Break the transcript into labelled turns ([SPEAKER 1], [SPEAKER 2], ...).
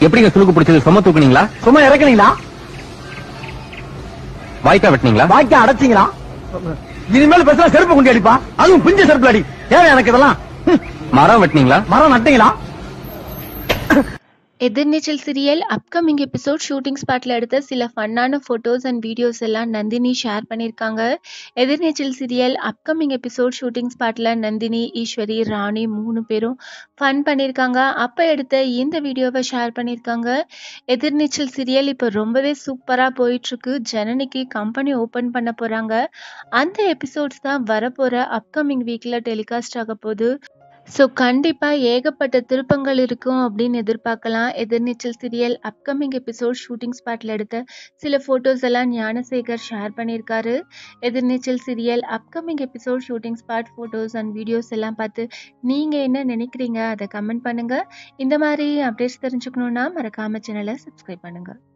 [SPEAKER 1] எப்படிங்க சுருக்கு பிடிச்சது சும தூக்குனீங்களா
[SPEAKER 2] சும்மா இறக்குனீங்களா
[SPEAKER 1] வாய்க்கா வெட்டினீங்களா
[SPEAKER 2] வாய்க்கா அடைச்சிங்களா இனிமேல் பேசுனா செருப்பு குண்டி அடிப்பா அதுவும் பிஞ்ச செருப்பு அடி ஏன் எனக்கு இதெல்லாம் ஹம்,
[SPEAKER 1] மரம் வெட்டினீங்களா
[SPEAKER 2] மரம் நட்டீங்களா
[SPEAKER 3] Ethirneechal serial upcoming episode shooting ஸ்பாட்ல எடுத்த சில ஃபன்னான ஃபோட்டோஸ் அண்ட் வீடியோஸ் எல்லாம் நந்தினி ஷேர் பண்ணியிருக்காங்க Ethirneechal serial upcoming episode shooting ஸ்பாட்ல நந்தினி ஈஸ்வரி ராணி மூணு பேரும் ஃபன் பண்ணியிருக்காங்க அப்போ எடுத்த இந்த வீடியோவை ஷேர் பண்ணியிருக்காங்க எதிர்நீச்சல் சீரியல் இப்போ ரொம்பவே சூப்பராக போயிட்டுருக்கு ஜனனிக்கு கம்பெனி ஓப்பன் பண்ண போகிறாங்க அந்த எபிசோட்ஸ் தான் வரப்போகிற அப்கமிங் வீக்கில் டெலிகாஸ்ட் ஆக போகுது ஸோ கண்டிப்பாக ஏகப்பட்ட திருப்பங்கள் இருக்கும் அப்படின்னு எதிர்பார்க்கலாம் Ethirneechal serial upcoming episode shooting ஸ்பாட்டில் எடுத்த சில ஃபோட்டோஸ் எல்லாம் ஞானசேகர் ஷேர் பண்ணியிருக்காரு Ethirneechal serial upcoming episode shooting spot photos and videos எல்லாம் பார்த்து நீங்கள் என்ன நினைக்கிறீங்க அதை கமெண்ட் பண்ணுங்கள் இந்த மாதிரி அப்டேட்ஸ் தெரிஞ்சுக்கணுன்னா மறக்காம சேனலை சப்ஸ்கிரைப் பண்ணுங்கள்